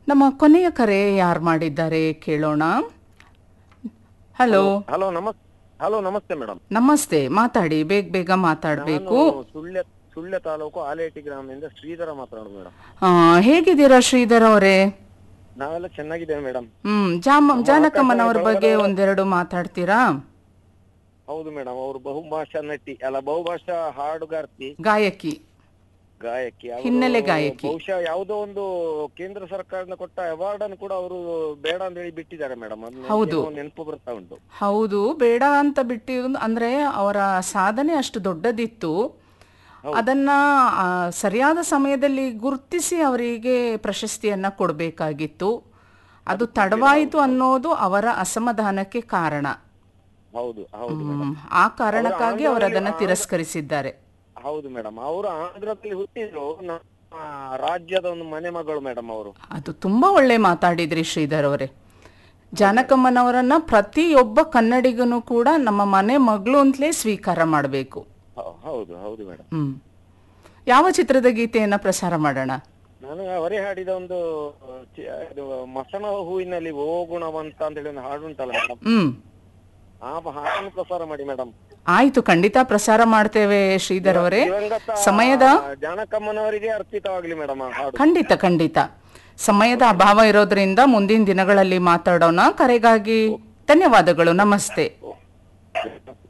ನಮ್ಮ ಕೊನೆಯ ಕರೆ ಯಾರು ಮಾಡಿದ್ದಾರೆ ಕೇಳೋಣ ಹಲೋ ಹಲೋ ನಮಸ್ ಹಲೋ ನಮಸ್ತೆ ಮೇಡಮ್ ನಮಸ್ತೆ ಮಾತಾಡಿ ಬೇಗ ಬೇಗ ಮಾತಾಡಬೇಕು ನಾನು ಸುಳ್ಯ ಸುಳ್ಯ ತಾಲೂಕು ಆಲೇಟಿ ಗ್ರಾಮದಿಂದ ಶ್ರೀಧರ ಮಾತಾಡೋದು ಮೇಡಮ್ ಹೇಗಿದ್ದೀರಾ ಶ್ರೀಧರ್ ಅವರೇ ನಾವೆಲ್ಲ ಚೆನ್ನಾಗಿದ್ದೇವೆ ಮೇಡಮ್ ಹ್ಮ್ ಜಾಮ ಜಾನಕಮ್ಮನವ್ರ ಬಗ್ಗೆ ಒಂದೆರಡು ಮಾತಾಡ್ತೀರಾ ಹೌದು ಮೇಡಮ್ ಅವರು ಬಹುಭಾಷಾ ನಟಿ ಅಲ್ಲ ಬಹುಭಾಷಾ ಹಾಡುಗಾರ್ತಿ ಗಾಯಕಿ ಗಾಯಕಿ ಅವರು ಹಿನ್ನೆಲೆ ಗಾಯಕಿ. ಬಹುಶಃ ಯಾವುದೋ ಒಂದು ಕೇಂದ್ರ ಸರ್ಕಾರದಿಂದ ಕೊಟ್ಟ ಅವಾರ್ಡ್ ಅನ್ನು ಕೂಡ ಅವರು ಬೇಡ ಅಂತ ಹೇಳಿ ಬಿಟ್ಟಿದ್ದಾರೆ ಮೇಡಮ್ ಹೌದು. ನೆನಪು ಬರ್ತಾ ಉಂಟು ಹೌದು ಬೇಡ ಅಂತ ಬಿಟ್ಟಿರೋದು ಅಂದ್ರೆ ಅವರ ಸಾಧನೆ ಅಷ್ಟು ದೊಡ್ಡದಿತ್ತು ಅದನ್ನ ಆ, ಸರಿಯಾದ ಸಮಯದಲ್ಲಿ ಗುರುತಿಸಿ ಅವರಿಗೆ ಪ್ರಶಸ್ತಿಯನ್ನ ಕೊಡಬೇಕಾಗಿತ್ತು ಅದು ತಡವಾಯಿತು ಅನ್ನೋದು ಅವರ ಅಸಮಾಧಾನಕ್ಕೆ ಕಾರಣ ಹೌದು ಹೌದು ಹ್ಮ್. ಆ ಕಾರಣಕ್ಕಾಗಿ ಅವರು ಅದನ್ನ ತಿರಸ್ಕರಿಸಿದ್ದಾರೆ ಹೌದು ಮೇಡಮ್ ಅವರು ಆಂಧ್ರದಲ್ಲಿ ಹುಟ್ಟಿದ್ರು ನಮ್ಮ ರಾಜ್ಯದ ಒಂದು ಮನೆ ಮಗಳು ಮೇಡಮ್ ಅವರು ಅದು ತುಂಬಾ ಒಳ್ಳೆ ಮಾತಾಡಿದ್ರಿ ಶ್ರೀಧರ್ ಅವರೇ ಜಾನಕಮ್ಮನವರನ್ನ ಪ್ರತಿಯೊಬ್ಬ ಕನ್ನಡಿಗನು ಕೂಡ ನಮ್ಮ ಮನೆ ಮಗಳು ಅಂತಲೇ ಸ್ವೀಕಾರ ಮಾಡಬೇಕು ಹೌ- ಹೌದು ಹೌದು ಮೇಡಮ್ ಹ್ಮ್ ಯಾವ ಚಿತ್ರದ ಗೀತೆಯನ್ನ ಪ್ರಸಾರ ಮಾಡೋಣ ನಾನು ಅವರೇ ಹಾಡಿದ ಒಂದು ಚಿ- ಇದು ಮಸಣ ಹೂವಿನಲ್ಲಿ ಓ ಗುಣವಂತ ಅಂತ ಹೇಳಿ ಒಂದು ಹಾಡು ಉಂಟಲ್ಲ ಮೇಡಮ್ ಹ್ಮ್ ಆ ಹಾಡನ್ನು ಪ್ರಸಾರ ಮಾಡಿ ಮೇಡಮ್ ಆಯ್ತು ಖಂಡಿತ ಪ್ರಸಾರ ಮಾಡ್ತೇವೆ ಶ್ರೀಧರ್ ಅವರೇ ದಿವಂಗತ ಸಮಯದ ಜಾನಕಮ್ಮನವರಿಗೆ ಅರ್ಪಿತವಾಗ್ಲಿ ಮೇಡಮ್ ಆ ಹಾಡು ಖಂಡಿತ ಖಂಡಿತ ಸಮಯದ ಅಭಾವ ಇರೋದ್ರಿಂದ ಮುಂದಿನ ದಿನಗಳಲ್ಲಿ ಮಾತಾಡೋಣ ಕರೆಗಾಗಿ ಧನ್ಯವಾದಗಳು ನಮಸ್ತೆ